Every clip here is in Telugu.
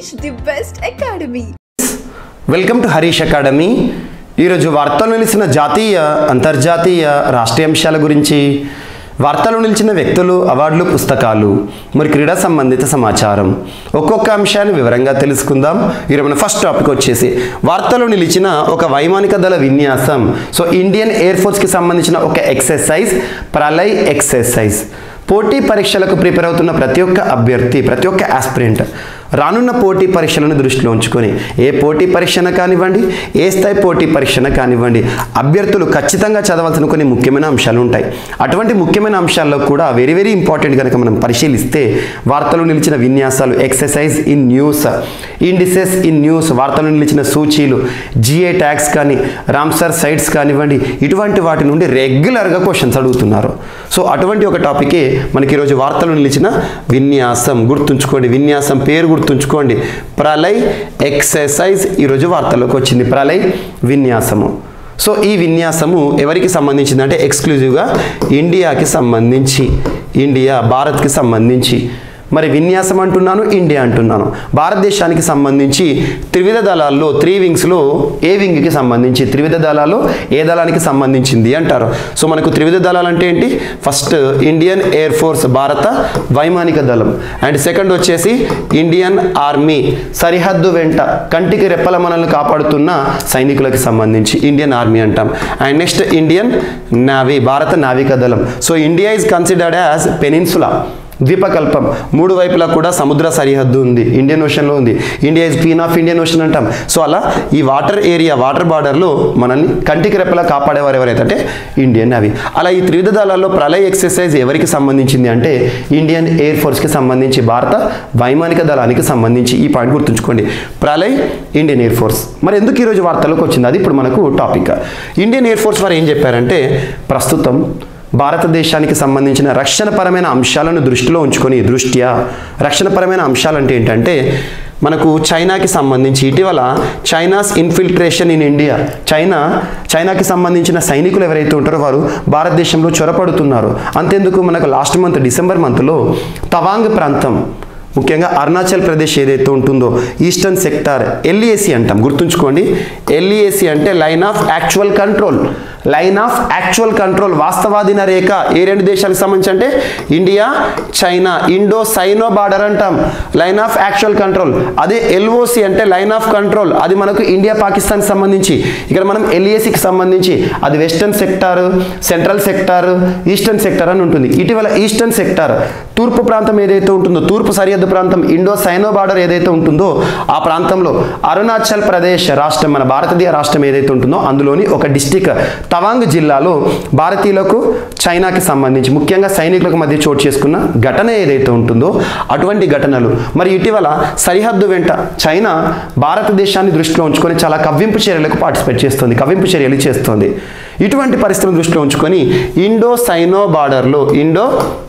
the best academy. Welcome to Harish academy ఈరోజు వార్తలు నిలిచిన జాతీయ అంతర్జాతీయ రాష్ట్రీయ అంశాల గురించి వార్తలు నిలిచిన వ్యక్తులు అవార్డులు పుస్తకాలు మరి క్రీడా సంబంధిత సమాచారం ఒక్కొక్క అంశాన్ని వివరంగా తెలుసుకుందాం ఈరోజు మన ఫస్ట్ టాపిక్ వచ్చేసి వార్తలు నిలిచిన ఒక వైమానిక దళ విన్యాసం సో ఇండియన్ ఎయిర్ ఫోర్స్కి సంబంధించిన ఒక ఎక్సర్సైజ్ ప్రళయ్ ఎక్సర్సైజ్ పోటీ పరీక్షలకు ప్రిపేర్ అవుతున్న ప్రతి ఒక్క అభ్యర్థి ప్రతి ఒక్క ఆస్పిరెంట్ రానున్న పోటీ పరీక్షలను దృష్టిలో ఉంచుకొని ఏ పోటీ పరీక్షన కానివ్వండి ఏ స్థాయి పోటీ పరీక్షన కానివ్వండి అభ్యర్థులు ఖచ్చితంగా చదవాల్సిన కొన్ని ముఖ్యమైన అంశాలు ఉంటాయి అటువంటి ముఖ్యమైన అంశాల్లో కూడా వెరీ వెరీ ఇంపార్టెంట్ కనుక మనం పరిశీలిస్తే వార్తలు నిలిచిన విన్యాసాలు exercise in news indices in news వార్తలు నిలిచిన సూచీలు జిఏ ట్యాగ్స్ కానీ రామ్సర్ సైట్స్ కానివ్వండి ఇటువంటి వాటి నుండి రెగ్యులర్గా క్వశ్చన్స్ అడుగుతున్నారు సో అటువంటి ఒక టాపికే మనకి ఈరోజు వార్తలు నిలిచిన విన్యాసం గుర్తుంచుకోండి విన్యాసం పేరు గుర్తుంచుకోండి ప్రళయ్ ఎక్సర్సైజ్ ఈరోజు వార్తల్లోకి వచ్చింది ప్రళయ్ విన్యాసము సో ఈ విన్యాసము ఎవరికి సంబంధించింది అంటే ఎక్స్క్లూజివ్గా ఇండియాకి సంబంధించి ఇండియా భారత్కి సంబంధించి మరి విన్యాసం అంటున్నాను ఇండియా అంటున్నాను భారతదేశానికి సంబంధించి త్రివిధ దళాల్లో త్రీ వింగ్స్లో ఏ వింగ్కి సంబంధించి త్రివిధ దళాల్లో ఏ దళానికి సంబంధించింది అంటారు సో మనకు త్రివిధ దళాలు అంటే ఏంటి ఫస్ట్ ఇండియన్ ఎయిర్ ఫోర్స్ భారత వైమానిక దళం అండ్ సెకండ్ వచ్చేసి ఇండియన్ ఆర్మీ సరిహద్దు వెంట కంటికి రెప్పల మనల్ని కాపాడుతున్న సైనికులకు సంబంధించి ఇండియన్ ఆర్మీ అంటాం అండ్ నెక్స్ట్ ఇండియన్ నావీ భారత నావిక దళం so India is considered as peninsula ద్వీపకల్పం మూడు వైపులా కూడా సముద్ర సరిహద్దు ఉంది ఇండియన్ ఓషన్లో ఉంది India is queen of Indian ocean అంటాం సో అలా ఈ వాటర్ ఏరియా వాటర్ బార్డర్లో మనల్ని కంటికి రెప్పలా కాపాడేవారు ఎవరైతే అంటే ఇండియన్ నావీ అలా ఈ త్రివిధ దళాల్లో ప్రళయ ఎక్సర్సైజ్ ఎవరికి సంబంధించింది అంటే ఇండియన్ ఎయిర్ ఫోర్స్కి సంబంధించి భారత వైమానిక దళానికి సంబంధించి ఈ పాయింట్ గుర్తుంచుకోండి ప్రళయ్ ఇండియన్ ఎయిర్ ఫోర్స్ మరి ఎందుకు ఈరోజు వార్తలకు వచ్చింది అది ఇప్పుడు మనకు టాపిక్ ఇండియన్ ఎయిర్ ఫోర్స్ వారు ఏం చెప్పారంటే ప్రస్తుతం భారతదేశానికి సంబంధించిన రక్షణపరమైన అంశాలను దృష్టిలో ఉంచుకొని దృష్ట్యా రక్షణపరమైన అంశాలంటే ఏంటంటే మనకు చైనాకి సంబంధించి ఇటీవల China's infiltration in India China చైనాకి సంబంధించిన సైనికులు ఎవరైతే ఉంటారో వారు భారతదేశంలో చొరపడుతున్నారు అంతేందుకు మనకు లాస్ట్ మంత్ డిసెంబర్ మంత్లో తవాంగ్ ప్రాంతం ముఖ్యంగా అరుణాచల్ ప్రదేశ్ ఏదైతే ఉంటుందో ఈస్టర్న్ సెక్టార్ ఎల్ఈఏసి అంటాం గుర్తుంచుకోండి ఎల్ఈఏసి అంటే line of actual control line of actual control వాస్తవాధీన రేఖ ఏ రెండు దేశాలకు సంబంధించి అంటే India China Indo Sino border అంటాం లైన్ ఆఫ్ యాక్చువల్ కంట్రోల్ అదే ఎల్ఓసి అంటే లైన్ ఆఫ్ కంట్రోల్ అది మనకు ఇండియా పాకిస్తాన్ సంబంధించి ఇక్కడ మనం ఎల్ఏసికి సంబంధించి అది western sector central sector eastern sector అని ఉంటుంది ఇటీవల ఈస్టర్న్ సెక్టార్ తూర్పు ప్రాంతం ఏదైతే ఉంటుందో తూర్పు సరిహద్దు ప్రాంతం ఇండో సైనో బార్డర్ ఏదైతే ఉంటుందో ఆ ప్రాంతంలో అరుణాచల్ ప్రదేశ్ రాష్ట్రం మన భారతీయ రాష్ట్రం ఏదైతే ఉంటుందో అందులోని ఒక డిస్టిక్ తవాంగ్ జిల్లాలో భారతీయులకు చైనాకి సంబంధించి ముఖ్యంగా సైనికులకు మధ్య చోటు చేసుకున్న ఘటన ఏదైతే ఉంటుందో అటువంటి ఘటనలు మరి ఇటీవల సరిహద్దు వెంట చైనా భారతదేశాన్ని దృష్టిలో ఉంచుకొని చాలా కవ్వింపు చర్యలకు పార్టిసిపేట్ చేస్తుంది కవ్వింపు చర్యలు చేస్తుంది ఇటువంటి పరిస్థితులను దృష్టిలో ఉంచుకొని ఇండో సైనో బార్డర్లో ఇండో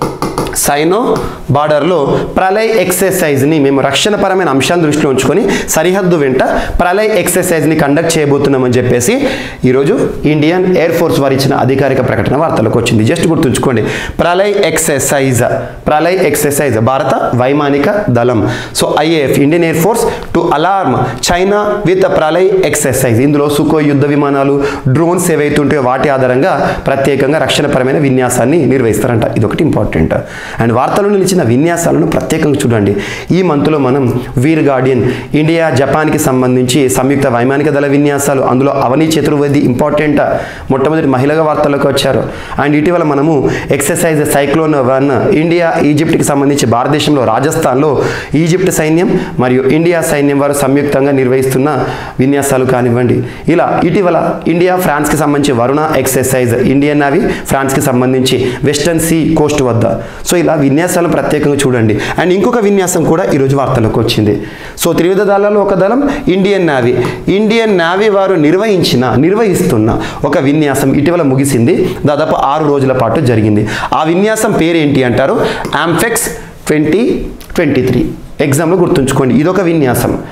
సైనో బార్డర్లో ప్రళయ్ ఎక్సర్సైజ్ని మేము రక్షణపరమైన అంశాలను దృష్టిలో ఉంచుకొని సరిహద్దు వెంట ప్రళయ్ ఎక్సర్సైజ్ని కండక్ట్ చేయబోతున్నామని చెప్పేసి ఈరోజు ఇండియన్ ఎయిర్ ఫోర్స్ వారు ఇచ్చిన అధికారిక ప్రకటన వార్తలకు వచ్చింది జస్ట్ గుర్తుంచుకోండి ప్రళయ్ ఎక్సర్సైజ్ ప్రళయ్ ఎక్సర్సైజ్ భారత వైమానిక దళం so I A F Indian air force to alarm China with Pralay exercise ఇందులో సుకో యుద్ధ విమానాలు డ్రోన్స్ ఏవైతే ఉంటాయో వాటి ఆధారంగా ప్రత్యేకంగా రక్షణపరమైన విన్యాసాన్ని నిర్వహిస్తారంట ఇది ఒకటి ఇంపార్టెంట్ అండ్ వార్తలు నిలిచిన విన్యాసాలను ప్రత్యేకంగా చూడండి ఈ మంత్లో మనం వీర్ గార్డియన్ ఇండియా జపాన్కి సంబంధించి సంయుక్త వైమానిక దళ విన్యాసాలు అందులో అవని చతుర్వేది ఇంపార్టెంట్ మొట్టమొదటి మహిళగా వార్తలకు వచ్చారు అండ్ ఇటీవల మనము ఎక్సర్సైజ్ సైక్లోన్ వన్ ఇండియా ఈజిప్ట్కి సంబంధించి భారతదేశంలో రాజస్థాన్లో ఈజిప్ట్ సైన్యం మరియు ఇండియా సైన్యం వారు సంయుక్తంగా నిర్వహిస్తున్న విన్యాసాలు కానివ్వండి ఇలా ఇటీవల ఇండియా ఫ్రాన్స్కి సంబంధించి వరుణ ఎక్సర్సైజ్ ఇండియన్ నావీ ఫ్రాన్స్కి సంబంధించి వెస్టర్న్ సీ కోస్ట్ వద్ద సో ఇలా విన్యాసాలను ప్రత్యేకంగా చూడండి అండ్ ఇంకొక విన్యాసం కూడా ఈరోజు వార్తలకు వచ్చింది సో త్రివిధ దళాల్లో ఒక దళం ఇండియన్ నావీ ఇండియన్ నావీ వారు నిర్వహించిన నిర్వహిస్తున్న ఒక విన్యాసం ఇటీవల ముగిసింది దాదాపు ఆరు రోజుల పాటు జరిగింది ఆ విన్యాసం పేరేంటి అంటారు ఆంఫెక్స్ ట్వంటీ ట్వంటీ త్రీ ఎగ్జామ్లో గుర్తుంచుకోండి ఇదొక విన్యాసం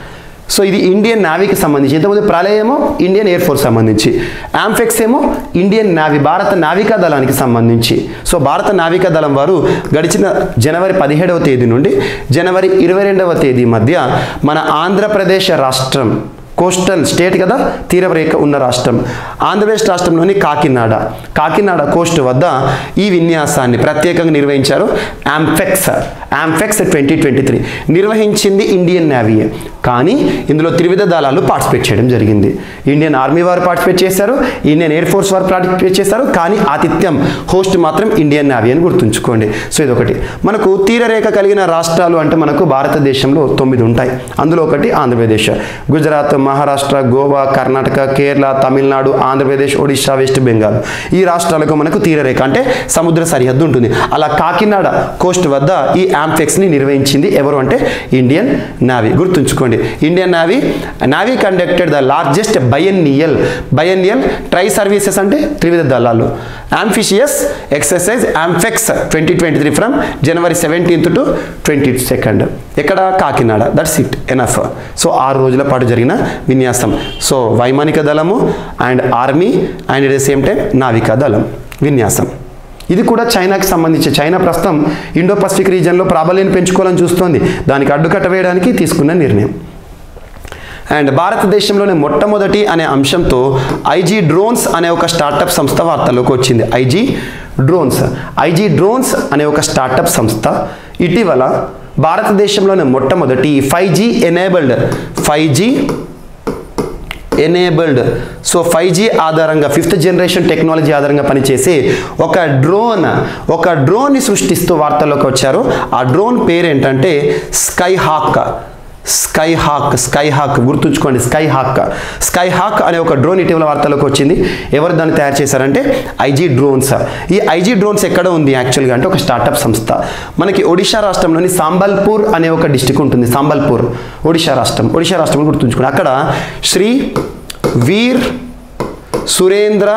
సో ఇది ఇండియన్ నావీకి సంబంధించి ఇంతకుముందు ప్రళయం ఏమో ఇండియన్ ఎయిర్ ఫోర్స్ సంబంధించి యాంఫెక్స్ ఏమో ఇండియన్ నావీ భారత నావికా దళానికి సంబంధించి సో భారత నావికా దళం వారు గడిచిన జనవరి పదిహేడవ తేదీ నుండి జనవరి ఇరవై రెండవ తేదీ మధ్య మన ఆంధ్రప్రదేశ్ రాష్ట్రం కోస్టల్ స్టేట్ కదా తీరరేఖ ఉన్న రాష్ట్రం ఆంధ్రప్రదేశ్ రాష్ట్రంలోని కాకినాడ కాకినాడ కోస్ట్ వద్ద ఈ విన్యాసాన్ని ప్రత్యేకంగా నిర్వహించారు Amphex Amphex twenty twenty three నిర్వహించింది ఇండియన్ నేవీయే కానీ ఇందులో త్రివిధ దళాలు పార్టిసిపేట్ చేయడం జరిగింది ఇండియన్ ఆర్మీ వారు పార్టిసిపేట్ చేశారు ఇండియన్ ఎయిర్ ఫోర్స్ వారు పార్టిసిపేట్ చేశారు కానీ ఆతిథ్యం హోస్ట్ మాత్రం ఇండియన్ నేవీ అని గుర్తుంచుకోండి సో ఇదొకటి మనకు తీరరేఖ కలిగిన రాష్ట్రాలు అంటే మనకు భారతదేశంలో తొమ్మిది ఉంటాయి అందులో ఒకటి ఆంధ్రప్రదేశ్ గుజరాత్ మహారాష్ట్ర గోవా కర్ణాటక కేరళ తమిళనాడు ఆంధ్రప్రదేశ్ ఒడిశా వెస్ట్ బెంగాల్ ఈ రాష్ట్రాలకు మనకు తీరరేఖ అంటే సముద్ర సరిహద్దు ఉంటుంది అలా కాకినాడ కోస్ట్ వద్ద ఈ యాంఫెక్స్ని నిర్వహించింది ఎవరు అంటే ఇండియన్ నావీ గుర్తుంచుకోండి Indian navy navy conducted the largest biennial biennial tri services అంటే త్రివిధ దళాలు amphibious exercise Amphex twenty twenty three from January seventeenth to twenty second ఎక్కడ Kakinada that's it enough so ఆరు రోజుల పాటు జరిగిన విన్యాసం సో వైమానిక దళము and army and at the same time నావికా దళం విన్యాసం ఇది కూడా చైనాకి సంబంధించి చైనా ప్రస్తుతం ఇండో పసిఫిక్ రీజియన్లో ప్రాబల్యాన్ని పెంచుకోవాలని చూస్తోంది దానికి అడ్డుకట్ట వేయడానికి తీసుకున్న నిర్ణయం అండ్ భారతదేశంలోనే మొట్టమొదటి అనే అంశంతో ఐజీ డ్రోన్స్ అనే ఒక స్టార్టప్ సంస్థ వార్తల్లోకి వచ్చింది ఐజీ డ్రోన్స్ ఐజీ డ్రోన్స్ అనే ఒక స్టార్టప్ సంస్థ ఇటీవల భారతదేశంలోనే మొట్టమొదటి five G enabled five G enabled so five G ఆధారంగా ఫిఫ్త్ జనరేషన్ టెక్నాలజీ ఆధారంగా పనిచేసే ఒక డ్రోన్ ఒక డ్రోన్ని సృష్టిస్తూ వార్తల్లోకి వచ్చారు ఆ డ్రోన్ పేరు ఏంటంటే sky hawk sky hawk sky hawk గుర్తుంచుకోండి స్కై హాక్ స్కై హాక్ అనే ఒక డ్రోన్ ఇటీవల వార్తలోకి వచ్చింది ఎవరు దాన్ని తయారు చేశారంటే ఐజీ డ్రోన్స్ ఈ ఐజీ డ్రోన్స్ ఎక్కడ ఉంది యాక్చువల్గా అంటే ఒక స్టార్టప్ సంస్థ మనకి ఒడిశా రాష్ట్రంలోని సాంబల్పూర్ అనే ఒక డిస్టిక్ ఉంటుంది సాంబల్పూర్ ఒడిశా రాష్ట్రం ఒడిశా రాష్ట్రం గుర్తుంచుకోండి అక్కడ Shri Veer Surendra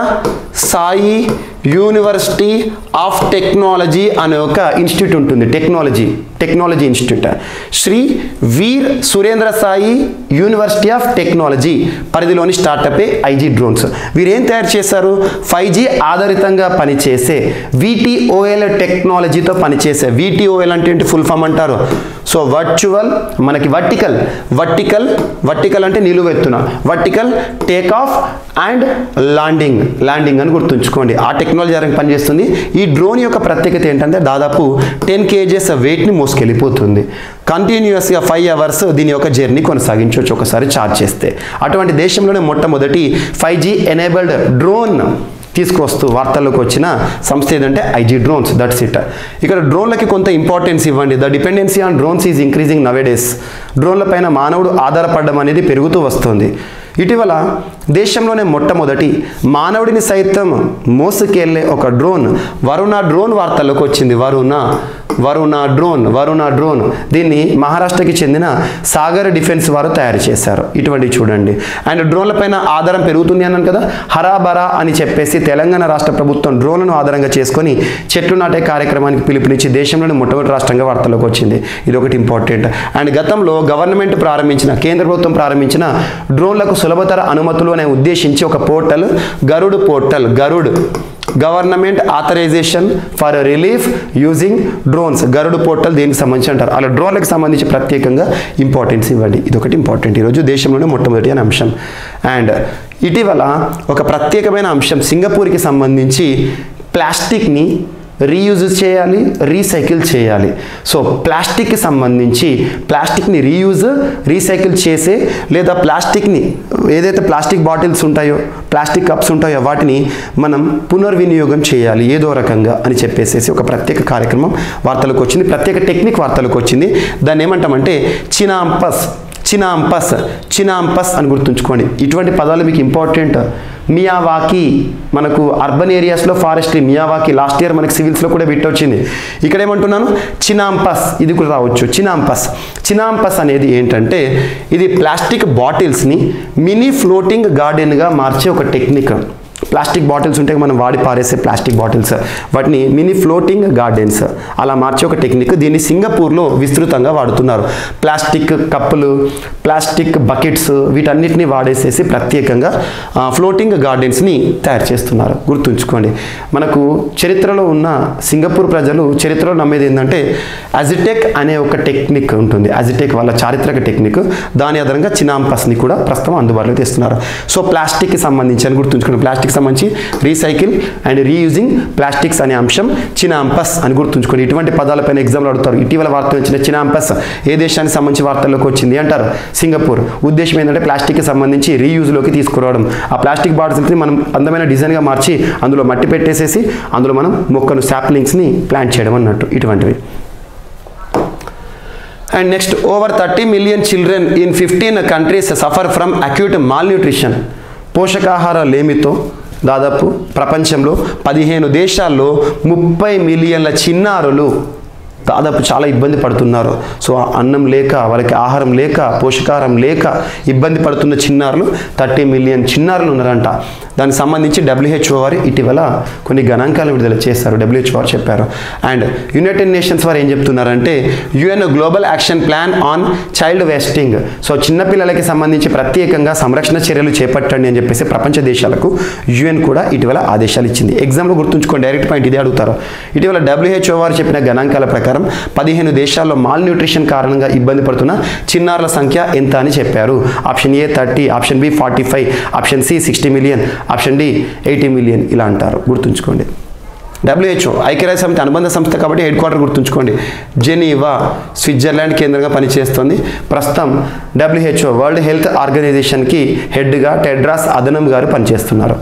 Sai university of technology అనే ఒక ఇన్స్టిట్యూట్ ఉంటుంది technology technology institute Shri Veer Surendra Sai university of technology పరిధిలోని స్టార్టపే ఐజీ డ్రోన్స్ వీరు ఏం తయారు చేశారు ఫైవ్ జీ ఆధారితంగా పనిచేసే విటిఓఎల్ టెక్నాలజీతో పనిచేసే విటిఓఎల్ అంటే ఏంటి ఫుల్ ఫామ్ అంటారు సో వర్చువల్ మనకి వర్టికల్ వర్టికల్ వర్టికల్ అంటే నిలువెత్తున vertical take off and landing landing అని గుర్తుంచుకోండి ఆ టెక్నాలజీ ఆధారంగా పనిచేస్తుంది ఈ డ్రోన్ యొక్క ప్రత్యేకత ఏంటంటే దాదాపు టెన్ కేజెస్ వెయిట్ని మోసుకెళ్ళిపోతుంది కంటిన్యూస్గా ఫైవ్ అవర్స్ దీని యొక్క జర్నీ కొనసాగించవచ్చు ఒకసారి ఛార్జ్ చేస్తే అటువంటి దేశంలోనే మొట్టమొదటి ఫైవ్ జీ ఎనేబుల్డ్ డ్రోన్ తీసుకొస్తూ వార్తల్లోకి వచ్చిన సంస్థ ఏదంటే ఐజీ డ్రోన్స్ దట్స్ ఇట్ ఇక్కడ డ్రోన్లకి కొంత ఇంపార్టెన్స్ ఇవ్వండి the dependency on drones is increasing nowadays డ్రోన్ల పైన మానవుడు ఆధారపడడం అనేది పెరుగుతూ వస్తుంది ఇటీవల దేశంలోనే మొట్టమొదటి మానవుడిని సైతం మోసుకెళ్లే ఒక డ్రోన్ వరుణ డ్రోన్ వార్తల్లోకి వచ్చింది వరుణ వరుణ డ్రోన్ వరుణ డ్రోన్ దీన్ని మహారాష్ట్రకి చెందిన సాగర్ డిఫెన్స్ వారు తయారు చేశారు ఇటువంటి చూడండి అండ్ డ్రోన్ల పైన ఆధారం పెరుగుతుంది అన్నాను కదా హరాబరా అని చెప్పేసి తెలంగాణ రాష్ట్ర ప్రభుత్వం డ్రోన్లను ఆధారంగా చేసుకొని చెట్లు నాటే కార్యక్రమానికి పిలుపునిచ్చి దేశంలోని మొట్టమొదటి రాష్ట్రంగా వార్తలోకి వచ్చింది ఇది ఒకటి ఇంపార్టెంట్ అండ్ గతంలో గవర్నమెంట్ ప్రారంభించిన కేంద్ర ప్రభుత్వం ప్రారంభించిన డ్రోన్లకు సులభతర అనుమతులు అనే ఉద్దేశించి ఒక portal Garud portal Garud government authorization for relief using drones Garud portal దీనికి సంబంధించి అంటారు అలా డ్రోన్లకు సంబంధించి ప్రత్యేకంగా ఇంపార్టెన్స్ ఇవ్వండి ఇది ఒకటి ఇంపార్టెంట్ ఈరోజు దేశంలోనే మొట్టమొదటి అనే అంశం అండ్ ఇటీవల ఒక ప్రత్యేకమైన అంశం సింగపూర్కి సంబంధించి ప్లాస్టిక్ని రీయూజ్ చేయాలి రీసైకిల్ చేయాలి సో ప్లాస్టిక్కి సంబంధించి ప్లాస్టిక్ని రీయూజ్ రీసైకిల్ చేసే లేదా ప్లాస్టిక్ని ఏదైతే ప్లాస్టిక్ బాటిల్స్ ఉంటాయో ప్లాస్టిక్ కప్స్ ఉంటాయో వాటిని మనం పునర్వినియోగం చేయాలి ఏదో రకంగా అని చెప్పేసేసి ఒక ప్రత్యేక కార్యక్రమం వార్తలకు వచ్చింది ప్రత్యేక టెక్నిక్ వార్తలకు వచ్చింది దాన్ని ఏమంటామంటే చినాంపస్ చినాంపస్ చినాంపస్ అని గుర్తుంచుకోండి ఇటువంటి పదాలు మీకు ఇంపార్టెంట్ మియావాకి మనకు అర్బన్ ఏరియాస్లో ఫారెస్ట్రీ మియావాకి లాస్ట్ ఇయర్ మనకి సివిల్స్లో కూడా బిట్ వచ్చింది ఇక్కడ ఏమంటున్నాను చినాంపస్ ఇది కూడా రావచ్చు చినాంపస్ చినాంపస్ అనేది ఏంటంటే ఇది ప్లాస్టిక్ బాటిల్స్ని మినీ ఫ్లోటింగ్ గార్డెన్గా మార్చే ఒక టెక్నిక్ ప్లాస్టిక్ బాటిల్స్ ఉంటాయి మనం వాడి పారేసే ప్లాస్టిక్ బాటిల్స్ వాటిని మినీ ఫ్లోటింగ్ గార్డెన్స్ అలా మార్చే ఒక టెక్నిక్ దీన్ని సింగపూర్లో విస్తృతంగా వాడుతున్నారు ప్లాస్టిక్ కప్పులు ప్లాస్టిక్ బకెట్స్ వీటన్నిటిని వాడేసేసి ప్రత్యేకంగా ఫ్లోటింగ్ గార్డెన్స్ని తయారు చేస్తున్నారు గుర్తుంచుకోండి మనకు చరిత్రలో ఉన్న సింగపూర్ ప్రజలు చరిత్రలో నమ్మేది ఏంటంటే అజిటెక్ అనే ఒక టెక్నిక్ ఉంటుంది అజిటెక్ వాళ్ళ చారిత్రక టెక్నిక్ దాని ఆధారంగా చినాంపస్ని కూడా ప్రస్తుతం అందుబాటులో తెస్తున్నారు సో ప్లాస్టిక్కి సంబంధించి అని గుర్తుంచుకోండి ప్లాస్టిక్ సంబంధించి రీసైకిల్ అండ్ రీయూజింగ్ ప్లాస్టిక్స్ అనే అంశం చినాంపస్ అని గుర్తుంచుకోండి ఇటువంటి పదాలపైన ఎగ్జామ్లో అడుగుతారు ఇటీవల వార్తలు వచ్చిన చినాంపస్ ఏ దేశానికి సంబంధించి వార్తల్లోకి వచ్చింది అంటారు సింగపూర్ ఉద్దేశం ఏంటంటే ప్లాస్టిక్కి సంబంధించి రీయూజ్లోకి తీసుకురావడం ఆ ప్లాస్టిక్ బాటిల్స్ని మనం అందమైన డిజైన్గా మార్చి అందులో మట్టి పెట్టేసేసి అందులో మనం మొక్కను సాప్లింగ్స్ని ప్లాంట్ చేయడం అన్నట్టు ఇటువంటివి and next over thirty million children in fifteen countries suffer from acute malnutrition పోషకాహార లేమితో దాదాపు ప్రపంచంలో పదిహేను దేశాల్లో ముప్పై మిలియన్ల చిన్నారులు దాదాపు చాలా ఇబ్బంది పడుతున్నారు సో ఆ అన్నం లేక వాళ్ళకి ఆహారం లేక పోషకాహారం లేక ఇబ్బంది పడుతున్న చిన్నారులు థర్టీ మిలియన్ చిన్నారులు ఉన్నారంట దానికి సంబంధించి డబ్ల్యూహెచ్ఓ వారు ఇటీవల కొన్ని గణాంకాలు విడుదల చేశారు డబ్ల్యూహెచ్ఓ వారు చెప్పారు అండ్ యునైటెడ్ నేషన్స్ వారు ఏం చెప్తున్నారంటే UN global action plan on child wasting so చిన్నపిల్లలకి సంబంధించి ప్రత్యేకంగా సంరక్షణ చర్యలు చేపట్టండి అని చెప్పేసి ప్రపంచ దేశాలకు యుఎన్ కూడా ఇటీవల ఆదేశాలు ఇచ్చింది ఎగ్జామ్లో గుర్తుంచుకోండి డైరెక్ట్ పాయింట్ ఇదే అడుగుతారు ఇటీవల డబ్ల్యూహెచ్ఓ వారు చెప్పిన గణాంకాల ప్రకారం పదిహేను దేశాల్లో మాల్ న్యూట్రిషన్ కారణంగా ఇబ్బంది పడుతున్న చిన్నారుల సంఖ్య ఎంత అని చెప్పారు option A thirty option B forty five option C sixty million option D eighty million ఇలా అంటారు గుర్తుంచుకోండి డబ్ల్యూహెచ్ఓ ఐక్యరాజ్య సమితి అనుబంధ సంస్థ కాబట్టి హెడ్ క్వార్టర్ గుర్తుంచుకోండి జెనీవా స్విట్జర్లాండ్ కేంద్రంగా పనిచేస్తుంది ప్రస్తుతం డబ్ల్యూహెచ్ఓ వరల్డ్ హెల్త్ ఆర్గనైజేషన్కి హెడ్గా టెడ్రాస్ అదనం గారు పనిచేస్తున్నారు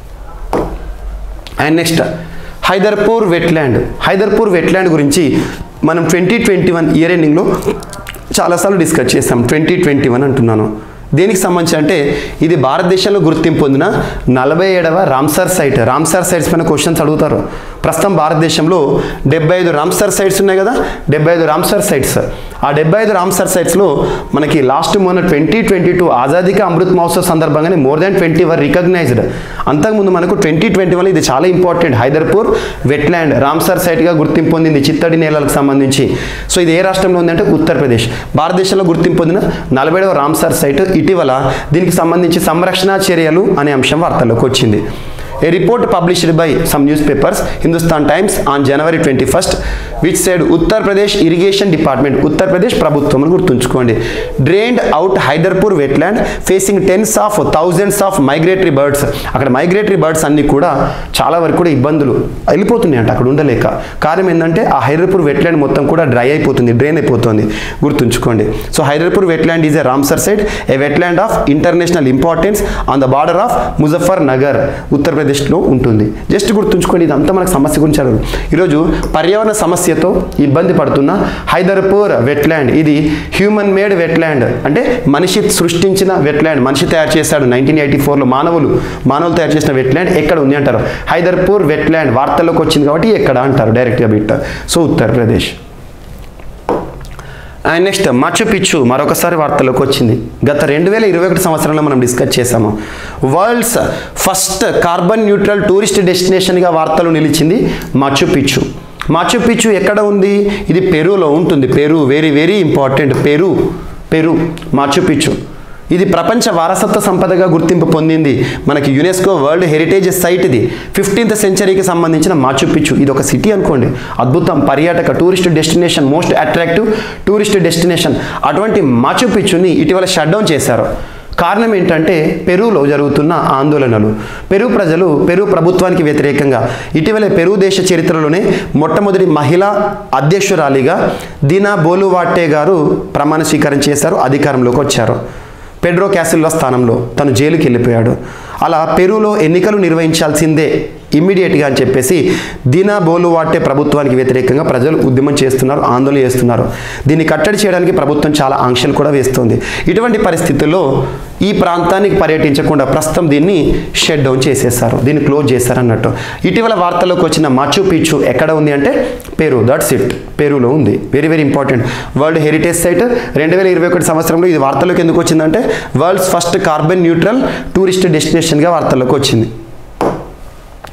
and next Haiderpur wetland Haiderpur wetland గురించి మనం ట్వంటీ ట్వంటీ వన్ ఇయర్ ఎండింగ్లో చాలాసార్లు డిస్కస్ చేస్తాం ట్వంటీ ట్వంటీ వన్ అంటున్నాను దేనికి సంబంధించి అంటే ఇది భారతదేశంలో గుర్తింపు పొందిన నలభై ఏడవ రామ్సర్ సైట్ రామ్సర్ సైట్స్ పైన క్వశ్చన్స్ అడుగుతారు ప్రస్తుతం భారతదేశంలో డెబ్బై ఐదు రామ్సర్ సైట్స్ ఉన్నాయి కదా డెబ్బై ఐదు రామ్సర్ సైట్స్ ఆ డెబ్బై ఐదు రామ్సర్ సైట్స్లో మనకి లాస్ట్ మొన్న twenty twenty two Azadi Ka Amrit Mahotsav సందర్భంగానే మోర్ దాన్ ట్వంటీ వర్ రికగ్నైజ్డ్ అంతకుముందు మనకు ట్వంటీ ట్వంటీ వన్ ఇది చాలా ఇంపార్టెంట్ హైదర్పూర్ వెట్లాండ్ రామ్సర్ సైట్గా గుర్తింపు పొందింది చిత్తడి నేలలకు సంబంధించి సో ఇది ఏ రాష్ట్రంలో ఉందంటే ఉత్తరప్రదేశ్ భారతదేశంలో గుర్తింపు పొందిన నలభైడవ రామ్సర్ సైట్ ఇటీవల దీనికి సంబంధించి సంరక్షణ చర్యలు అనే అంశం వార్తల్లోకి వచ్చింది A report published by some newspapers, Hindustan Times, on January 21st, which said Uttar Pradesh Irrigation Department, Uttar Pradesh ప్రభుత్వం అని గుర్తుంచుకోండి drained out Haiderpur wetland facing tens of thousands of migratory birds అక్కడ మైగ్రేటరీ బర్డ్స్ అన్ని కూడా చాలా వరకు కూడా ఇబ్బందులు వెళ్ళిపోతున్నాయి అంట అక్కడ ఉండలేక కారణం ఏంటంటే ఆ హైదర్పూర్ వెట్లాండ్ మొత్తం కూడా డ్రై అయిపోతుంది డ్రైన్ అయిపోతుంది గుర్తుంచుకోండి so Haiderpur wetland is a Ramsar site a wetland of international importance on the border of Muzaffar Nagar ఉత్తరప్రదేశ్లో ఉంటుంది జస్ట్ గుర్తుంచుకోండి ఇదంతా మనకు సమస్య గురించి అడగదు ఈరోజు పర్యావరణ సమస్యతో ఇబ్బంది పడుతున్న హైదర్పూర్ వెట్లాండ్ ఇది హ్యూమన్ మేడ్ వెట్లాండ్ అంటే మనిషి సృష్టించిన వెట్లాండ్ మనిషి తయారు చేశాడు నైన్టీన్ ఎయిటీ ఫోర్లో మానవులు మానవులు తయారు చేసిన వెట్లాండ్ ఎక్కడ ఉంది అంటారు హైదర్పూర్ వెట్లాండ్ వార్తల్లోకి వచ్చింది కాబట్టి ఎక్కడ అంటారు డైరెక్ట్గా bit so Uttar Pradesh and next మచ్చు పిచ్చు మరొకసారి వార్తలోకి వచ్చింది గత రెండు వేల ఇరవై ఒకటి సంవత్సరంలో మనం డిస్కస్ చేసాము world's first carbon neutral tourist డెస్టినేషన్గా వార్తలు నిలిచింది మచ్చు పిచ్చు మచ్చు పిచ్చు ఎక్కడ ఉంది ఇది పెరూలో ఉంటుంది Peru very very important Peru Peru Machu Picchu ఇది ప్రపంచ వారసత్వ సంపదగా గుర్తింపు పొందింది మనకి యునెస్కో వరల్డ్ హెరిటేజ్ సైట్ ఇది ఫిఫ్టీన్త్ సెంచరీకి సంబంధించిన మాచు పిచ్చు ఇది ఒక సిటీ అనుకోండి అద్భుతం పర్యాటక tourist destination most attractive tourist destination అటువంటి మాచు పిచ్చుని ఇటీవల షట్ డౌన్ చేశారు కారణం ఏంటంటే పెరులో జరుగుతున్న ఆందోళనలు పెరు ప్రజలు పెరు ప్రభుత్వానికి వ్యతిరేకంగా ఇటీవలే పెరు దేశ చరిత్రలోనే మొట్టమొదటి మహిళా అధ్యక్షురాలిగా దీనా బోలువాటే గారు ప్రమాణ స్వీకారం చేశారు అధికారంలోకి వచ్చారు పెడ్రో క్యాసిల్లో స్థానంలో తను జైలుకి వెళ్ళిపోయాడు అలా పెరూలో ఎన్నికలు నిర్వహించాల్సిందే ఇమ్మీడియట్గా అని చెప్పేసి దీనా బోలువాటే ప్రభుత్వానికి వ్యతిరేకంగా ప్రజలు ఉద్యమం చేస్తున్నారు ఆందోళన చేస్తున్నారు దీన్ని కట్టడి చేయడానికి ప్రభుత్వం చాలా ఆంక్షలు కూడా వేస్తుంది ఇటువంటి పరిస్థితుల్లో ఈ ప్రాంతానికి పర్యటించకుండా ప్రస్తుతం దీన్ని షట్ డౌన్ చేసేసారు దీన్ని క్లోజ్ చేశారు అన్నట్టు ఇటీవల వార్తల్లోకి వచ్చిన మాచు పిచ్చు ఎక్కడ ఉంది అంటే పెరు దట్స్ ఇట్ పెరులో ఉంది very very important world heritage site రెండు వేల ఇరవై ఒకటి సంవత్సరంలో ఇది వార్తల్లోకి ఎందుకు వచ్చిందంటే world's first carbon neutral tourist డెస్టినేషన్గా వార్తల్లోకి వచ్చింది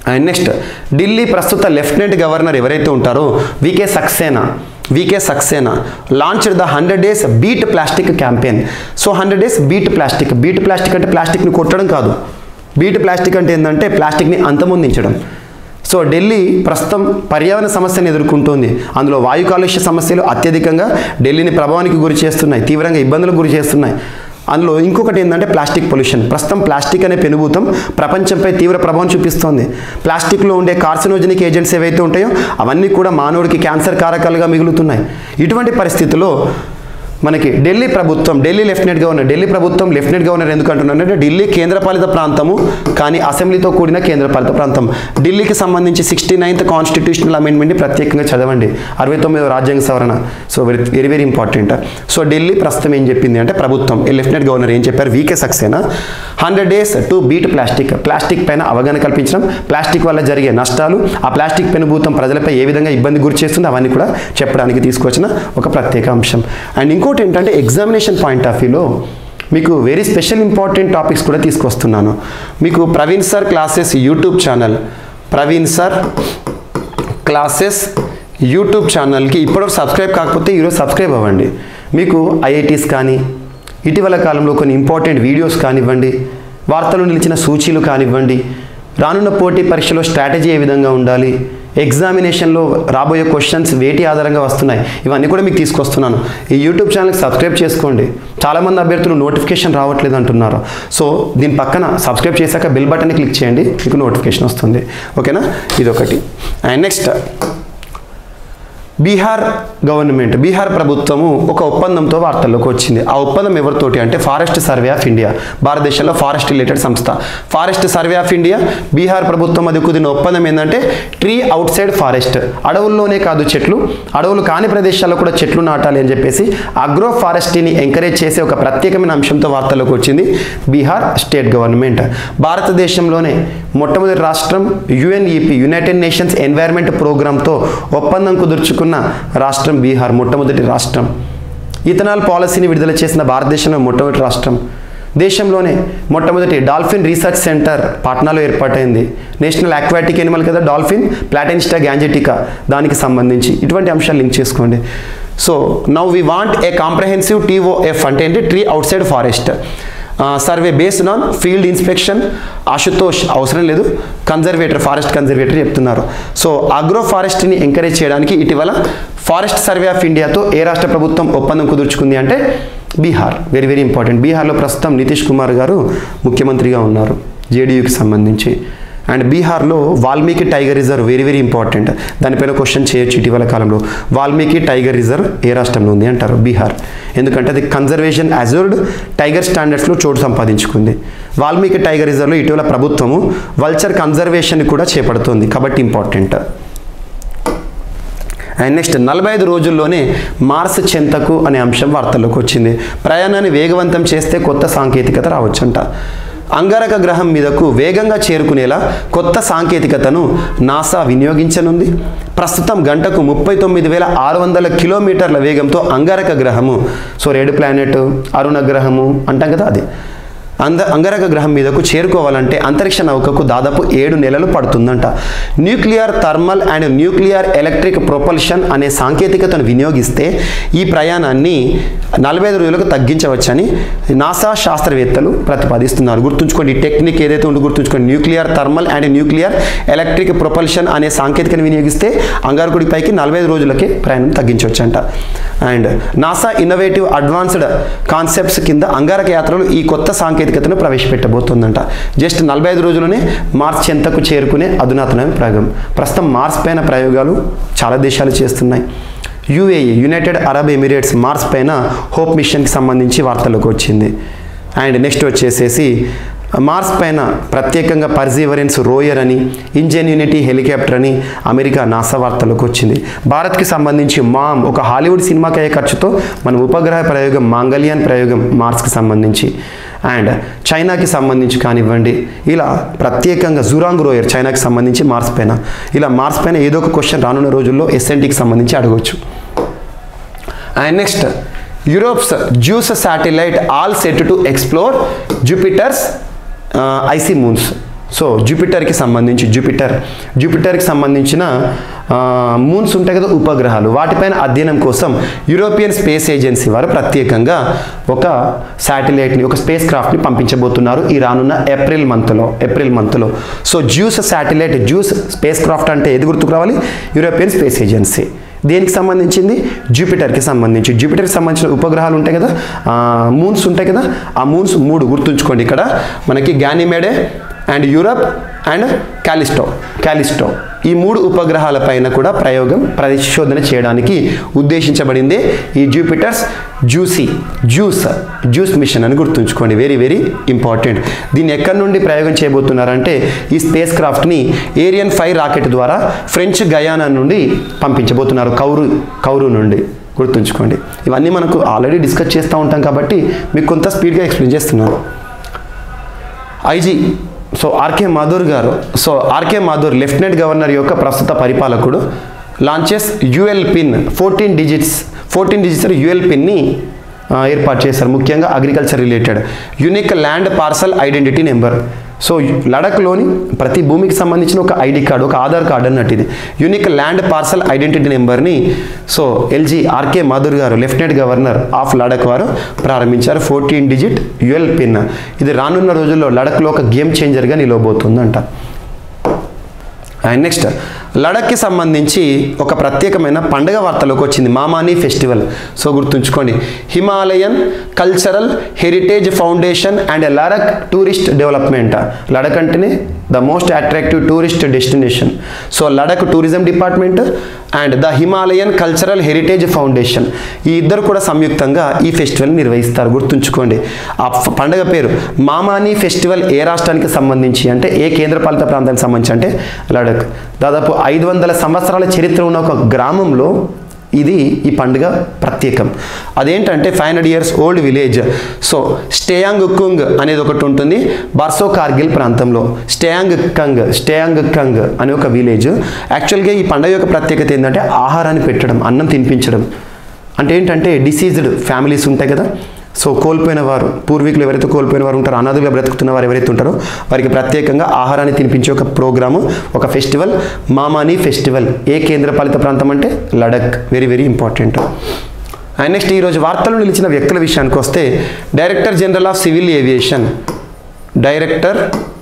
అండ్ నెక్స్ట్ ఢిల్లీ ప్రస్తుత లెఫ్టినెంట్ గవర్నర్ ఎవరైతే ఉంటారో VK Saxena VK Saxena launched the hundred days beat plastic campaign so hundred days beat plastic beat plastic అంటే ప్లాస్టిక్ని కొట్టడం కాదు బీట్ ప్లాస్టిక్ అంటే ఏంటంటే ప్లాస్టిక్ని అంతమొందించడం సో ఢిల్లీ ప్రస్తుతం పర్యావరణ సమస్యను ఎదుర్కొంటుంది అందులో వాయు కాలుష్య సమస్యలు అత్యధికంగా ఢిల్లీని ప్రభావానికి గురి చేస్తున్నాయి తీవ్రంగా ఇబ్బందులకు గురి చేస్తున్నాయి అందులో ఇంకొకటి ఏంటంటే ప్లాస్టిక్ పొల్యూషన్ ప్రస్తుతం ప్లాస్టిక్ అనే పెనుభూతం ప్రపంచంపై తీవ్ర ప్రభావం చూపిస్తోంది ప్లాస్టిక్లో ఉండే కార్సినోజనిక్ ఏజెంట్స్ ఏవైతే ఉంటాయో అవన్నీ కూడా మానవుడికి క్యాన్సర్ కారకాలుగా మిగులుతున్నాయి ఇటువంటి పరిస్థితుల్లో మనకి ఢిల్లీ ప్రభుత్వం ఢిల్లీ లెఫ్టినెంట్ గవర్నర్ ఢిల్లీ ప్రభుత్వం లెఫ్టినెంట్ గవర్నర్ ఎందుకు అంటున్నారంటే ఢిల్లీ కేంద్రపాలిత ప్రాంతము కానీ అసెంబ్లీతో కూడిన కేంద్రపాలిత ప్రాంతం ఢిల్లీకి సంబంధించి సిక్స్టీ నైన్త్ కాన్స్టిట్యూషనల్ అమెండ్మెంట్ని ప్రత్యేకంగా చదవండి అరవై తొమ్మిదో రాజ్యాంగ సవరణ so very very very important so Delhi ప్రస్తుతం ఏం చెప్పింది అంటే ప్రభుత్వం ఈ లెఫ్టినెంట్ గవర్నర్ ఏం చెప్పారు VK Saxena hundred days to beat plastic plastic పైన అవగాహన కల్పించడం ప్లాస్టిక్ వల్ల జరిగే నష్టాలు ఆ ప్లాస్టిక్ పెనుభూతం ప్రజలపై ఏ విధంగా ఇబ్బంది గురి చేస్తుంది అవన్నీ కూడా చెప్పడానికి తీసుకొచ్చిన ఒక ప్రత్యేక అంశం అండ్ ఇంకోటి ఏంటంటే ఎగ్జామినేషన్ పాయింట్ ఆఫ్ వ్యూలో మీకు వెరీ స్పెషల్ ఇంపార్టెంట్ టాపిక్స్ కూడా తీసుకొస్తున్నాను మీకు Praveen sir classes YouTube channel Praveen sir classes YouTube ఛానల్కి ఇప్పటివరకు సబ్స్క్రైబ్ కాకపోతే ఈరోజు సబ్స్క్రైబ్ అవ్వండి మీకు ఐఐటీస్ కానీ ఇటీవల కాలంలో కొన్ని ఇంపార్టెంట్ వీడియోస్ కానివ్వండి వార్తలు నిలిచిన సూచీలు కానివ్వండి రానున్న పోటీ పరీక్షలో స్ట్రాటజీ ఏ విధంగా ఉండాలి ఎగ్జామినేషన్లో రాబోయే క్వశ్చన్స్ వేటి ఆధారంగా వస్తున్నాయి ఇవన్నీ కూడా మీకు తీసుకొస్తున్నాను ఈ యూట్యూబ్ ఛానల్కి సబ్స్క్రైబ్ చేసుకోండి చాలామంది అభ్యర్థులు నోటిఫికేషన్ రావట్లేదు అంటున్నారు సో దీని పక్కన సబ్స్క్రైబ్ చేశాక బెల్ బటన్ని క్లిక్ చేయండి మీకు నోటిఫికేషన్ వస్తుంది ఓకేనా ఇదొకటి and next Bihar government Bihar ప్రభుత్వము ఒక ఒప్పందంతో వార్తల్లోకి వచ్చింది ఆ ఒప్పందం ఎవరితోటి అంటే ఫారెస్ట్ సర్వే ఆఫ్ ఇండియా భారతదేశంలో ఫారెస్ట్ రిలేటెడ్ సంస్థ forest survey of India Bihar ప్రభుత్వం అది కుదిరిన ఒప్పందం ఏంటంటే ట్రీ అవుట్ సైడ్ ఫారెస్ట్ అడవుల్లోనే కాదు చెట్లు అడవులు కాని ప్రదేశాల్లో కూడా చెట్లు నాటాలి అని చెప్పేసి అగ్రో ఫారెస్ట్ని ఎంకరేజ్ చేసే ఒక ప్రత్యేకమైన అంశంతో వార్తల్లోకి వచ్చింది బీహార్ స్టేట్ గవర్నమెంట్ భారతదేశంలోనే మొట్టమొదటి రాష్ట్రం యుఎన్ఈపి యునైటెడ్ నేషన్స్ ఎన్వైర్న్మెంట్ ప్రోగ్రాంతో ఒప్పందం కుదుర్చుకున్న రాష్ట్రం బీహార్ మొట్టమొదటి రాష్ట్రం ఇథనాల్ పాలసీని విడుదల చేసిన భారతదేశంలో మొట్టమొదటి రాష్ట్రం దేశంలోనే మొట్టమొదటి డాల్ఫిన్ రీసెర్చ్ సెంటర్ పాట్నాలో ఏర్పాటైంది నేషనల్ అక్వాటిక్ ఎనిమల్ కదా డాల్ఫిన్ ప్లాటెన్స్టా గ్యాంజెటికా దానికి సంబంధించి ఇటువంటి అంశాలు లింక్ చేసుకోండి so now we want a comprehensive TOF అంటే ఏంటి tree outside forest survey based on field inspection Ashutosh అవసరం లేదు కన్జర్వేటర్ ఫారెస్ట్ కన్జర్వేటర్ చెప్తున్నారు సో అగ్రో ఫారెస్ట్ని ఎంకరేజ్ చేయడానికి ఇటీవల ఫారెస్ట్ సర్వే ఆఫ్ ఇండియాతో ఏ రాష్ట్ర ప్రభుత్వం ఒప్పందం కుదుర్చుకుంది అంటే బీహార్ వెరీ వెరీ ఇంపార్టెంట్ బీహార్లో ప్రస్తుతం నితీష్ కుమార్ గారు ముఖ్యమంత్రిగా ఉన్నారు జేడీయూకి సంబంధించి అండ్ బీహార్లో Valmiki tiger reserve very very important దానిపైన క్వశ్చన్ చేయొచ్చు ఇటీవల కాలంలో వాల్మీకి టైగర్ రిజర్వ్ ఏ రాష్ట్రంలో ఉంది అంటారు బీహార్ ఎందుకంటే అది కన్జర్వేషన్ అజోర్డ్ టైగర్ స్టాండర్డ్స్లో చోటు సంపాదించుకుంది వాల్మీకి టైగర్ రిజర్వ్లో ఇటీవల ప్రభుత్వము వల్చర్ కన్జర్వేషన్ కూడా చేపడుతుంది కాబట్టి ఇంపార్టెంట్ అండ్ నెక్స్ట్ నలభై ఐదు రోజుల్లోనే మార్స్ చెంతకు అనే అంశం వార్తల్లోకి వచ్చింది ప్రయాణాన్ని వేగవంతం చేస్తే కొత్త సాంకేతికత రావచ్చంట అంగారక గ్రహం మీదకు వేగంగా చేరుకునేలా కొత్త సాంకేతికతను నాసా వినియోగించనుంది ప్రస్తుతం గంటకు ముప్పై తొమ్మిది వేల ఆరు వందల కిలోమీటర్ల వేగంతో అంగారక గ్రహము సో రెడ్ ప్లానెట్ అరుణ గ్రహము అంటాం కదా అది అంద అంగారక గ్రహం మీదకు చేరుకోవాలంటే అంతరిక్ష నౌకకు దాదాపు ఏడు నెలలు పడుతుందంట nuclear thermal and nuclear electric propulsion అనే సాంకేతికతను వినియోగిస్తే ఈ ప్రయాణాన్ని నలభై ఐదు రోజులకు తగ్గించవచ్చని నాసా శాస్త్రవేత్తలు ప్రతిపాదిస్తున్నారు గుర్తుంచుకోండి ఈ టెక్నిక్ ఏదైతే ఉందో గుర్తుంచుకోండి nuclear thermal and nuclear electric propulsion అనే సాంకేతికను వినియోగిస్తే అంగారకుడి పైకి నలభై ఐదు రోజులకే ప్రయాణం తగ్గించవచ్చంట and NASA innovative advanced concepts కింద అంగారక యాత్రలు ఈ కొత్త సాంకేతికతను ప్రవేశపెట్టబోతుందంట జస్ట్ నలభై ఐదు రోజుల్లోనే మార్స్ చెంతకు చేరుకునే అధునాతన ప్రయోగం ప్రస్తుతం మార్స్ పైన ప్రయోగాలు చాలా దేశాలు చేస్తున్నాయి UAE United Arab Emirates Mars పైన హోప్ మిషన్కి సంబంధించి వార్తలకు వచ్చింది అండ్ నెక్స్ట్ వచ్చేసేసి మార్స్ పైన ప్రత్యేకంగా పర్జీవరెన్స్ రోయర్ అని ఇంజెన్యూనిటీ హెలికాప్టర్ అని అమెరికా నాసా వార్తలకు వచ్చింది భారత్కి సంబంధించి మామ్ ఒక హాలీవుడ్ సినిమాకి అయ్యే ఖర్చుతో మన ఉపగ్రహ ప్రయోగం మాంగళ్యాన్ ప్రయోగం మార్స్కి సంబంధించి అండ్ చైనాకి సంబంధించి కానివ్వండి ఇలా ప్రత్యేకంగా జురాంగ్ రోయర్ చైనాకి సంబంధించి మార్స్ పైన ఇలా మార్స్ పైన ఏదో ఒక క్వశ్చన్ రానున్న రోజుల్లో ఎస్ఎన్టీకి సంబంధించి అడగవచ్చు and next Europe's juice satellite all set to explore Jupiter's icy moons so జూపిటర్కి సంబంధించి జూపిటర్ జూపిటర్కి సంబంధించిన మూన్స్ ఉంటాయి కదా ఉపగ్రహాలు వాటిపైన అధ్యయనం కోసం యూరోపియన్ స్పేస్ ఏజెన్సీ వారు ప్రత్యేకంగా ఒక శాటిలైట్ని ఒక స్పేస్ క్రాఫ్ట్ని పంపించబోతున్నారు ఈ రానున్న ఏప్రిల్ మంత్లో ఏప్రిల్ మంత్లో so juice satellite juice spacecraft అంటే ఏది గుర్తుకు రావాలి యూరోపియన్ స్పేస్ ఏజెన్సీ దేనికి సంబంధించింది జూపిటర్కి సంబంధించి జూపిటర్కి సంబంధించిన ఉపగ్రహాలు ఉంటాయి కదా మూన్స్ ఉంటాయి కదా ఆ మూన్స్ మూడు గుర్తుంచుకోండి ఇక్కడ మనకి Ganymede and Europe and Callisto Callisto ఈ మూడు ఉపగ్రహాల పైన కూడా ప్రయోగం పరిశోధన చేయడానికి ఉద్దేశించబడింది ఈ Jupiter's juicy juice juice mission అని గుర్తుంచుకోండి వెరీ వెరీ ఇంపార్టెంట్ దీన్ని ఎక్కడి నుండి ప్రయోగం చేయబోతున్నారంటే ఈ స్పేస్ క్రాఫ్ట్ని ఏరియన్ ఫైవ్ రాకెట్ ద్వారా ఫ్రెంచ్ గయానా నుండి పంపించబోతున్నారు కౌరు కౌరు నుండి గుర్తుంచుకోండి ఇవన్నీ మనకు ఆల్రెడీ డిస్కస్ చేస్తూ ఉంటాం కాబట్టి మీకు కొంత స్పీడ్గా ఎక్స్ప్లెయిన్ చేస్తున్నాను IG so RK Mathur garu so RK Mathur lieutenant governor యొక్క ప్రస్తుత పరిపాలకుడు launches UL PIN fourteen digits fourteen digits UL పిన్ని ఏర్పాటు చేశారు ముఖ్యంగా agriculture related unique land parcel identity number so లడఖ్లోని ప్రతి భూమికి సంబంధించిన ఒక ఐడి కార్డు ఒక ఆధార్ కార్డు అన్నట్టు ఇది యూనిక్ ల్యాండ్ పార్సల్ ఐడెంటిటీ నెంబర్ని so LG RK Mathur garu lieutenant governor of Ladakh వారు ప్రారంభించారు ఫోర్టీన్ డిజిట్ యుఎల్ పిన్ ఇది రానున్న రోజుల్లో లడఖ్లో ఒక గేమ్ చేంజర్గా నిలవబోతుందంట అండ్ నెక్స్ట్ లడఖ్కి సంబంధించి ఒక ప్రత్యేకమైన పండుగ వార్తలోకి వచ్చింది మామాని ఫెస్టివల్ సో గుర్తుంచుకోండి Himalayan cultural heritage foundation and Ladakh tourist development Ladakh అంటేనే the most attractive tourist destination so Ladakh tourism department and the Himalayan cultural heritage foundation ఈ ఇద్దరు కూడా సంయుక్తంగా ఈ ఫెస్టివల్ నిర్వహిస్తారు గుర్తుంచుకోండి ఆ ఫ- పండుగ పేరు మామాని ఫెస్టివల్ ఏ రాష్ట్రానికి సంబంధించి అంటే ఏ కేంద్రపాలిత ప్రాంతానికి సంబంధించి అంటే లడక్ దాదాపు ఐదు వందల సంవత్సరాల చరిత్ర ఉన్న ఒక గ్రామంలో ఇది ఈ పండుగ ప్రత్యేకం అదేంటంటే five hundred years old village so స్టేయాంగ్ కుంగ్ అనేది ఒకటి ఉంటుంది బర్సో కార్గిల్ ప్రాంతంలో స్టేయాంగ్ కంగ్ స్టేయాంగ్ కంగ్ అనే ఒక విలేజ్ యాక్చువల్గా ఈ పండుగ యొక్క ప్రత్యేకత ఏంటంటే ఆహారాన్ని పెట్టడం అన్నం తినిపించడం అంటే ఏంటంటే డిసీజ్డ్ ఫ్యామిలీస్ ఉంటాయి కదా సో కోల్పోయిన వారు పూర్వీకులు ఎవరైతే కోల్పోయిన వారు ఉంటారో అనాథులుగా బ్రతుకుతున్న వారు ఎవరైతే ఉంటారో వారికి ప్రత్యేకంగా ఆహారాన్ని తినిపించే ఒక ప్రోగ్రాము ఒక ఫెస్టివల్ మామాని ఫెస్టివల్ ఏ కేంద్రపాలిత ప్రాంతం అంటే Ladakh very very important and next ఈరోజు వార్తలు నిలిచిన వ్యక్తుల విషయానికి వస్తే director general of civil aviation director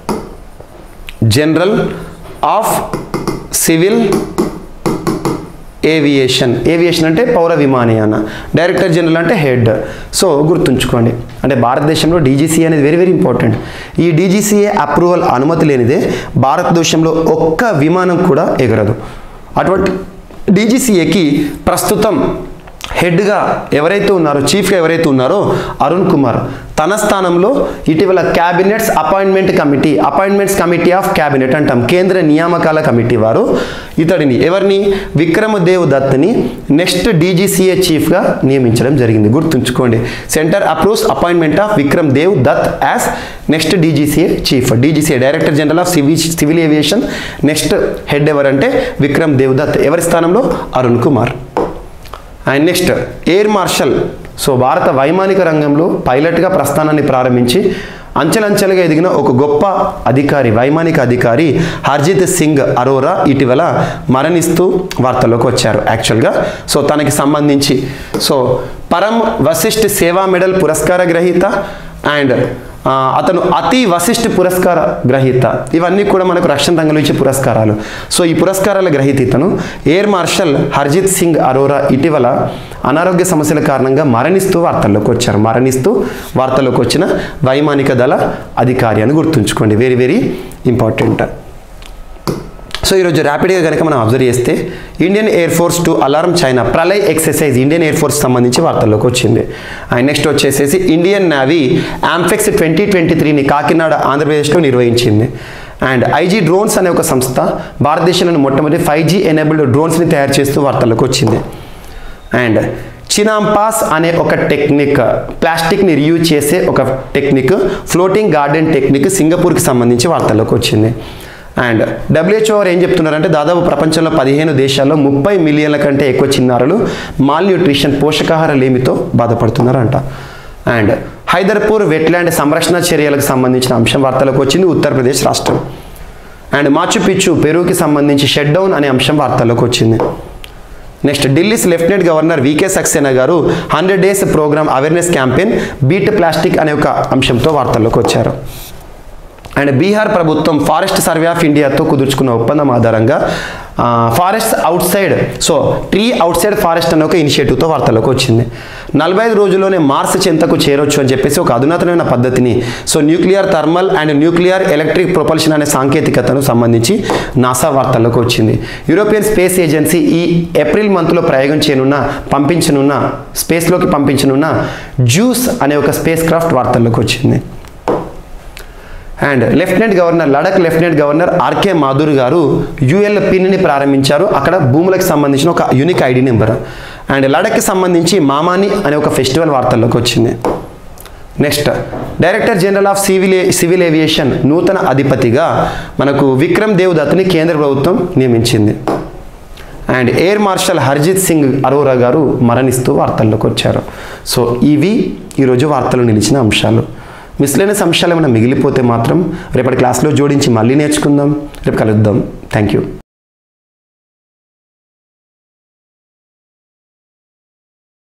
general of civil aviation aviation అంటే పౌర విమానయాన డైరెక్టర్ జనరల్ అంటే హెడ్ సో గుర్తుంచుకోండి అంటే భారతదేశంలో డీజీసీ అనేది వెరీ వెరీ ఇంపార్టెంట్ ఈ డీజీసీఏ అప్రూవల్ అనుమతి లేనిదే భారతదేశంలో ఒక్క విమానం కూడా ఎగరదు అటువంటి డీజీసీఏకి ప్రస్తుతం హెడ్గా ఎవరైతే ఉన్నారో చీఫ్గా ఎవరైతే ఉన్నారో అరుణ్ కుమార్ తన స్థానంలో ఇటీవల cabinet's appointment committee appointments committee of cabinet అంటాం కేంద్ర నియామకాల కమిటీ వారు ఇతడిని ఎవరిని విక్రమదేవ్ దత్ని నెక్స్ట్ డీజీసీఏ చీఫ్గా నియమించడం జరిగింది గుర్తుంచుకోండి centre approves appointment of Vikram Dev Dutt as next DGCA chief DGCA director general of civil civil aviation next head ఎవరంటే విక్రమ్ దేవ్ దత్ ఎవరి స్థానంలో Arun Kumar and next air marshal so భారత వైమానిక రంగంలో పైలట్గా ప్రస్థానాన్ని ప్రారంభించి అంచెలంచెలుగా ఎదిగిన ఒక గొప్ప అధికారి వైమానిక అధికారి హర్జిత్ సింగ్ అరోరా ఇటీవల మరణిస్తూ వార్తల్లోకి వచ్చారు యాక్చువల్గా సో తనకి సంబంధించి సో పరం వశిష్ఠ్ సేవా మెడల్ పురస్కార గ్రహీత అండ్ ఆ, అతను అతి వశిష్ఠ పురస్కార గ్రహీత ఇవన్నీ కూడా మనకు రక్షణ రంగంలో ఇచ్చే పురస్కారాలు సో ఈ పురస్కారాల గ్రహీత ఇతను ఎయిర్ మార్షల్ హర్జిత్ సింగ్ అరోరా ఇటీవల అనారోగ్య సమస్యల కారణంగా మరణిస్తూ వార్తల్లోకి వచ్చారు మరణిస్తూ వార్తల్లోకి వచ్చిన వైమానిక దళ అధికారి అని గుర్తుంచుకోండి వెరీ వెరీ ఇంపార్టెంట్ సో ఈరోజు ర్యాపిడ్గా కనుక మనం అబ్జర్వ్ చేస్తే Indian air force to alarm China Pralay exercise Indian air force సంబంధించి వార్తల్లోకి వచ్చింది అండ్ నెక్స్ట్ వచ్చేసేసి Indian navy AMPHEX twenty twenty త్రీని కాకినాడ ఆంధ్రప్రదేశ్లో నిర్వహించింది అండ్ ఐజీ డ్రోన్స్ అనే ఒక సంస్థ భారతదేశంలోని మొట్టమొదటి ఫైవ్ జీ ఎనేబుల్డ్ డ్రోన్స్ని తయారు చేస్తూ వార్తల్లోకి వచ్చింది అండ్ చినాంపాస్ అనే ఒక టెక్నిక్ ప్లాస్టిక్ని రియూజ్ చేసే ఒక టెక్నిక్ ఫ్లోటింగ్ గార్డెన్ టెక్నిక్ సింగపూర్కి సంబంధించి వార్తల్లోకి వచ్చింది అండ్ డబ్ల్యూహెచ్ఓ వారు ఏం చెప్తున్నారంటే దాదాపు ప్రపంచంలో పదిహేను దేశాల్లో ముప్పై మిలియన్ల కంటే ఎక్కువ చిన్నారులు మాల్ న్యూట్రిషన్ పోషకాహార లేమితో బాధపడుతున్నారంట అండ్ హైదర్పూర్ వెట్లాండ్ సంరక్షణ చర్యలకు సంబంధించిన అంశం వార్తలకు వచ్చింది ఉత్తరప్రదేశ్ రాష్ట్రం అండ్ మాచు పిచ్చు పెరూకి సంబంధించి షట్ డౌన్ అనే అంశం వార్తల్లోకి వచ్చింది next Delhi's lieutenant governor VK Saxena garu hundred days programme awareness campaign beat plastic అనే ఒక అంశంతో వార్తల్లోకి వచ్చారు అండ్ బీహార్ ప్రభుత్వం ఫారెస్ట్ సర్వే ఆఫ్ ఇండియాతో కుదుర్చుకున్న ఒప్పందం ఆధారంగా forest outside so tree outside forest అనే ఒక ఇనిషియేటివ్తో వార్తల్లోకి వచ్చింది నలభై ఐదు రోజుల్లోనే మార్స్ చెంతకు చేరొచ్చు అని చెప్పేసి ఒక అధునాతనమైన పద్ధతిని so nuclear thermal and nuclear electric propulsion అనే సాంకేతికతను సంబంధించి నాసా వార్తల్లోకి వచ్చింది యూరోపియన్ స్పేస్ ఏజెన్సీ ఈ ఏప్రిల్ మంత్లో ప్రయోగం చేయనున్న పంపించనున్న స్పేస్లోకి పంపించనున్న జ్యూస్ అనే ఒక స్పేస్ క్రాఫ్ట్ వార్తల్లోకి వచ్చింది and lieutenant governor Ladakh lieutenant governor RK Mathur garu UL పిన్ని ప్రారంభించారు అక్కడ భూములకు సంబంధించిన ఒక యూనిక్ ఐడి నెంబర్ అండ్ లడక్కి సంబంధించి మామాని అనే ఒక ఫెస్టివల్ వార్తల్లోకి వచ్చింది next director general of civil civil aviation నూతన అధిపతిగా మనకు విక్రమ్ దేవ్ దత్ని కేంద్ర ప్రభుత్వం నియమించింది and air marshal Harjit Singh Arora garu మరణిస్తూ వార్తల్లోకి వచ్చారు సో ఇవి ఈరోజు వార్తలు నిలిచిన అంశాలు మిస్లైన అంశాలు ఏమైనా మిగిలిపోతే మాత్రం రేపటి క్లాస్లో జోడించి మళ్ళీ నేర్చుకుందాం రేపు కలుద్దాం థ్యాంక్ యూ